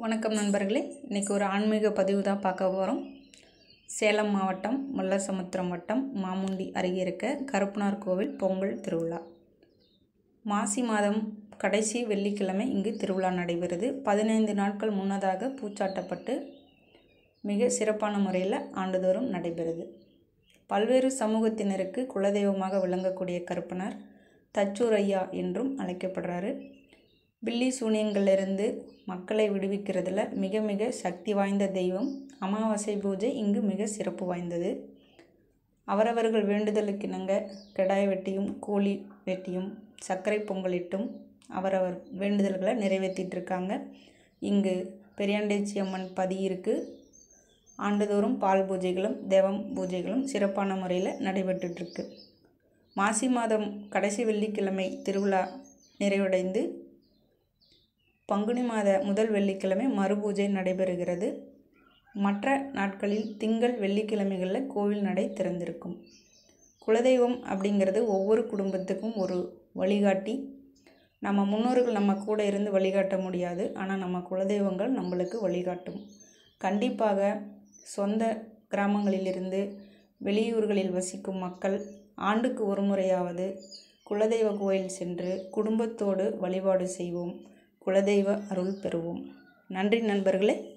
வணக்கம் நண்பர்களே இன்றைக்கி ஒரு ஆன்மீக பதிவு தான் பார்க்க போகிறோம் சேலம் மாவட்டம் முல்லசமுத்திரம் வட்டம் மாமுண்டி அருகே இருக்க கருப்பனார் கோவில் பொங்கல் திருவிழா மாசி மாதம் கடைசி வெள்ளிக்கிழமை இங்கு திருவிழா நடைபெறுது பதினைந்து நாட்கள் முன்னதாக பூச்சாட்டப்பட்டு மிக சிறப்பான முறையில் ஆண்டுதோறும் நடைபெறுது பல்வேறு சமூகத்தினருக்கு குலதெய்வமாக விளங்கக்கூடிய கருப்பனார் தச்சூர் ஐயா என்றும் அழைக்கப்படுறாரு பில்லி சூனியங்களிலிருந்து மக்களை விடுவிக்கிறதுல மிக மிக சக்தி வாய்ந்த தெய்வம் அமாவாசை பூஜை இங்கு மிக சிறப்பு வாய்ந்தது அவரவர்கள் வேண்டுதலுக்கிணங்க கிடாய் வெட்டியும் கோழி வெட்டியும் சர்க்கரை பொங்கலிட்டும் அவரவர் வேண்டுதல்களை நிறைவேற்றிட்டு இருக்காங்க இங்கு பெரியாண்டேச்சி அம்மன் பதி இருக்குது ஆண்டுதோறும் பால் பூஜைகளும் தேவம் பூஜைகளும் சிறப்பான முறையில் நடைபெற்றுட்ருக்கு மாசி மாதம் கடைசி வெள்ளிக்கிழமை திருவிழா நிறைவடைந்து பங்குனி மாத முதல் வெள்ளிக்கிழமை மறுபூஜை நடைபெறுகிறது மற்ற நாட்களில் திங்கள் வெள்ளிக்கிழமைகளில் கோவில் நடை திறந்திருக்கும் குலதெய்வம் அப்படிங்கிறது ஒவ்வொரு குடும்பத்துக்கும் ஒரு வழிகாட்டி நம்ம முன்னோர்கள் நம்ம கூட இருந்து வழிகாட்ட முடியாது ஆனால் நம்ம குலதெய்வங்கள் நம்மளுக்கு வழிகாட்டும் கண்டிப்பாக சொந்த கிராமங்களிலிருந்து வெளியூர்களில் வசிக்கும் மக்கள் ஆண்டுக்கு ஒரு முறையாவது குலதெய்வ கோயில் சென்று குடும்பத்தோடு வழிபாடு செய்வோம் குலதெய்வ அருள் பெறுவோம் நன்றி நண்பர்களே